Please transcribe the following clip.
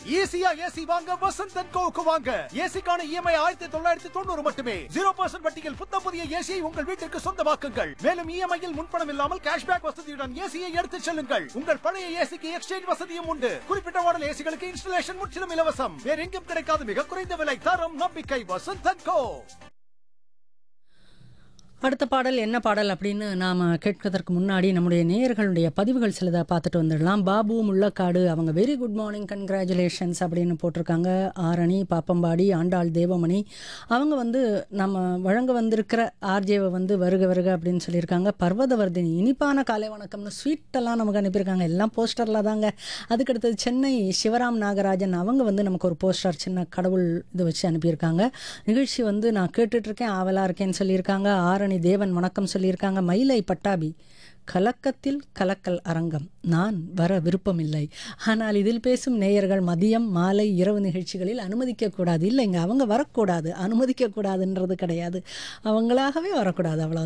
ஈஸியா ஏசி வாங்க வசந்த் அண்ட் கோவுக்கு வாங்க ஏசிக்கான இஎம்ஐ ஆயிரத்தி தொள்ளாயிரத்தி தொண்ணூறு மட்டுமே ஜீரோ பர்சன்ட் வட்டியில் புத்த புதிய ஏசியை உங்கள் வீட்டிற்கு சொந்தமாக்குங்கள் மேலும் இஎம்ஐயில் முன்பணம் இல்லாமல் கேஷ்பேக் வசதியுடன் ஏசியை எடுத்துச் செல்லுங்கள் உங்கள் பழைய ஏசிக்கு எக்ஸ்சேஞ்ச் வசதியும் உண்டு குறிப்பிட்ட மாடல் ஏசிகளுக்கு இன்ஸ்டலேஷன் முற்றிலும் இலவசம் வேற எங்கும் கிடைக்காத மிக குறைந்த விலை தரம் நம்பிக்கை வசந்த் அண்ட் கோ அடுத்த பாடல் என்ன பாடல் அப்படின்னு நாம் கேட்கறதற்கு முன்னாடி நம்முடைய நேயர்களுடைய பதிவுகள் சிலதை பார்த்துட்டு வந்துடலாம் பாபு முள்ளக்காடு அவங்க வெரி குட் மார்னிங் கங்க்ராச்சுலேஷன்ஸ் அப்படின்னு போட்டிருக்காங்க ஆரணி பாப்பம்பாடி ஆண்டாள் தேவமணி அவங்க வந்து நம்ம வழங்க வந்திருக்கிற ஆர்ஜேவை வந்து வருக வருக அப்படின்னு சொல்லியிருக்காங்க பர்வதவர்தினி இனிப்பான காலை வணக்கம்னு ஸ்வீட்டெல்லாம் நமக்கு அனுப்பியிருக்காங்க எல்லாம் போஸ்டரில் தாங்க அதுக்கடுத்தது சென்னை சிவராம் நாகராஜன் அவங்க வந்து நமக்கு ஒரு போஸ்டர் சின்ன கடவுள் இது வச்சு அனுப்பியிருக்காங்க நிகழ்ச்சி வந்து நான் கேட்டுட்டு இருக்கேன் ஆவலாக இருக்கேன்னு சொல்லியிருக்காங்க ஆரணி தேவன் வணக்கம் சொல்லியிருக்காங்க மயிலை பட்டாபி கலக்கத்தில் கலக்கல் அரங்கம் நான் வர விருப்பமில்லை ஆனால் இதில் பேசும் நேயர்கள் மதியம் மாலை இரவு நிகழ்ச்சிகளில் அனுமதிக்கக்கூடாது இல்லைங்க அவங்க வரக்கூடாது அனுமதிக்கக்கூடாதுன்றது கிடையாது அவங்களாகவே வரக்கூடாது அவ்வளோ